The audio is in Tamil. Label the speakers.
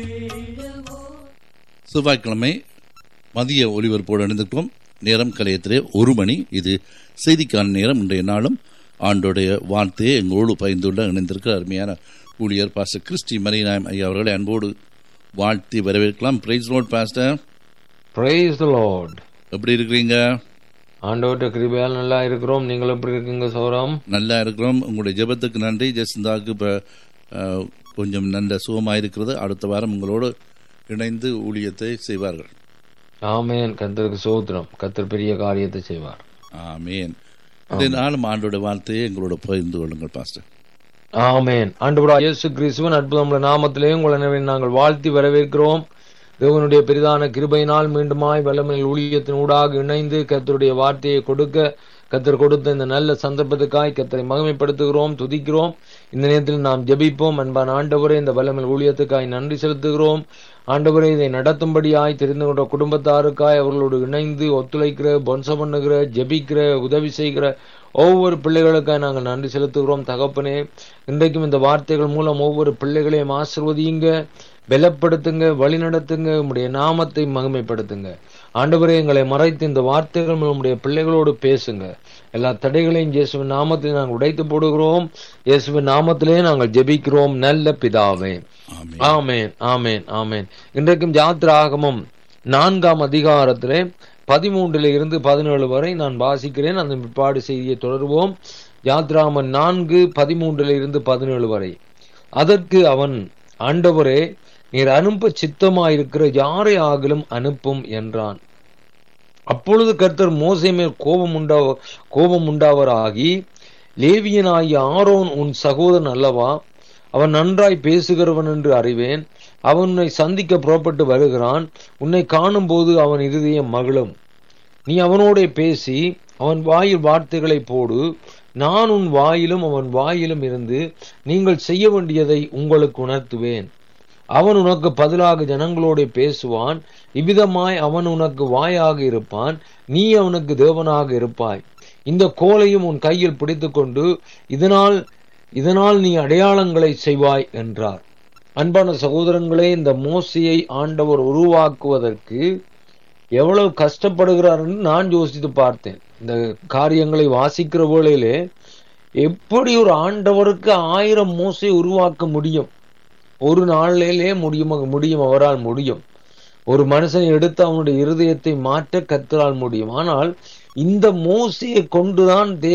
Speaker 1: செவ்வாய்க்கிழமை மதிய ஒலிபரப்போடு இணைந்திருக்கிறோம் நேரம் கலையத்திலே ஒரு மணி இது செய்திக்கான நேரம் இன்றைய நாளும் ஆண்டோடைய வார்த்தையை எங்களோடு பகிர்ந்துள்ள இணைந்திருக்கிற அருமையான ஊழியர் பாஸ்டர் கிறிஸ்டி மரியநாயம் ஐயா அவர்களை அன்போடு வாழ்த்தி வரவேற்கலாம் praise Lord pastor
Speaker 2: praise the Lord
Speaker 1: எப்படி இருக்கிறீங்க
Speaker 2: ஆண்டவர்கிட்ட கிருபையால் நல்லா இருக்கிறோம் நீங்கள் எப்படி இருக்கீங்க சௌரம்
Speaker 1: நல்லா இருக்கிறோம் உங்களுடைய ஜெபத்துக்கு நன்றி ஜெசிந்தாவுக்கு இப்போ கொஞ்சம் நல்ல சுகமாக இருக்கிறது அடுத்த வாரம் உங்களோடு இணைந்து ஊழியத்தை செய்வார்கள்
Speaker 2: ஆமேன் கத்தருக்கு சோத்திரம் கத்தர் பெரிய காரியத்தை செய்வார்
Speaker 1: ஆமேன் இந்த நாளும் ஆண்டோட வார்த்தையை எங்களோட பகிர்ந்து கொள்ளுங்கள் பாஸ்டர்
Speaker 2: ஆமேன் ஆண்டவரா இயேசு கிறிஸ்துவன் அற்புதமுள்ள நாமத்திலே உங்களை நாங்கள் வாழ்த்தி வரவேற்கிறோம் தேவனுடைய பெரிதான கிருபையினால் மீண்டுமாய் வல்லமையில் ஊழியத்தின் ஊடாக இணைந்து கத்தருடைய வார்த்தையை கொடுக்க கத்தர் கொடுத்த இந்த நல்ல சந்தர்ப்பத்துக்காய் கத்தரை மகிமைப்படுத்துகிறோம் துதிக்கிறோம் இந்த நேரத்தில் நாம் ஜெபிப்போம் அன்பான ஆண்டவரே இந்த வல்லமையில் ஊழியத்துக்காய் நன்றி செலுத்துகிறோம் ஆண்டவரே இதை நடத்தும்படியாய் தெரிந்து கொண்ட குடும்பத்தாருக்காய் அவர்களோடு இணைந்து ஒத்துழைக்கிற பொன்சம் பண்ணுகிற ஜெபிக்கிற உதவி செய்கிற ஒவ்வொரு பிள்ளைகளுக்காய் நாங்கள் நன்றி செலுத்துகிறோம் தகப்பனே இன்றைக்கும் இந்த வார்த்தைகள் மூலம் ஒவ்வொரு பிள்ளைகளையும் ஆசிர்வதியுங்க பலப்படுத்துங்க வழிநடத்துங்க உங்களுடைய நாமத்தை மகிமைப்படுத்துங்க ஆண்டவரே எங்களை மறைத்து இந்த வார்த்தைகள் மூலம் உடைய பிள்ளைகளோடு பேசுங்க எல்லா தடைகளையும் இயேசுவின் நாமத்தில் நாங்கள் உடைத்து போடுகிறோம் இயேசுவின் நாமத்திலே நாங்கள் ஜெபிக்கிறோம் நல்ல பிதாவே
Speaker 1: ஆமென்.
Speaker 2: ஆமேன் ஆமேன் ஆமேன் இன்றைக்கும் ஜாத்திராகமம் நான்காம் அதிகாரத்திலே பதிமூன்றில் இருந்து பதினேழு வரை நான் வாசிக்கிறேன் அந்த பிற்பாடு செய்தியை தொடருவோம் யாத்ராமன் நான்கு பதிமூன்றில் இருந்து பதினேழு வரை அதற்கு அவன் ஆண்டவரே நீர் அனுப்ப சித்தமாயிருக்கிற யாரை ஆகிலும் அனுப்பும் என்றான் அப்பொழுது கர்த்தர் மோசே மேல் கோபம் உண்டா கோபம் உண்டாவராகி லேவியனாகிய ஆரோன் உன் சகோதரன் அல்லவா அவன் நன்றாய் பேசுகிறவன் என்று அறிவேன் அவன் உன்னை சந்திக்க புறப்பட்டு வருகிறான் உன்னை காணும்போது அவன் இருதயம் மகிழும் நீ அவனோடே பேசி அவன் வாயில் வார்த்தைகளை போடு நான் உன் வாயிலும் அவன் வாயிலும் இருந்து நீங்கள் செய்ய வேண்டியதை உங்களுக்கு உணர்த்துவேன் அவன் உனக்கு பதிலாக ஜனங்களோட பேசுவான் இவ்விதமாய் அவன் உனக்கு வாயாக இருப்பான் நீ அவனுக்கு தேவனாக இருப்பாய் இந்த கோலையும் உன் கையில் பிடித்துக்கொண்டு இதனால் இதனால் நீ அடையாளங்களை செய்வாய் என்றார் அன்பான சகோதரங்களே இந்த மோசையை ஆண்டவர் உருவாக்குவதற்கு எவ்வளவு கஷ்டப்படுகிறார் என்று நான் யோசித்து பார்த்தேன் இந்த காரியங்களை வாசிக்கிற வேளையிலே எப்படி ஒரு ஆண்டவருக்கு ஆயிரம் மோசை உருவாக்க முடியும் ஒரு நாளிலே முடியும் முடியும் அவரால் முடியும் ஒரு மனுஷனை எடுத்து அவனுடைய இருதயத்தை மாற்ற கத்தரால் முடியும் ஆனால் இந்த மோசையை கொண்டுதான்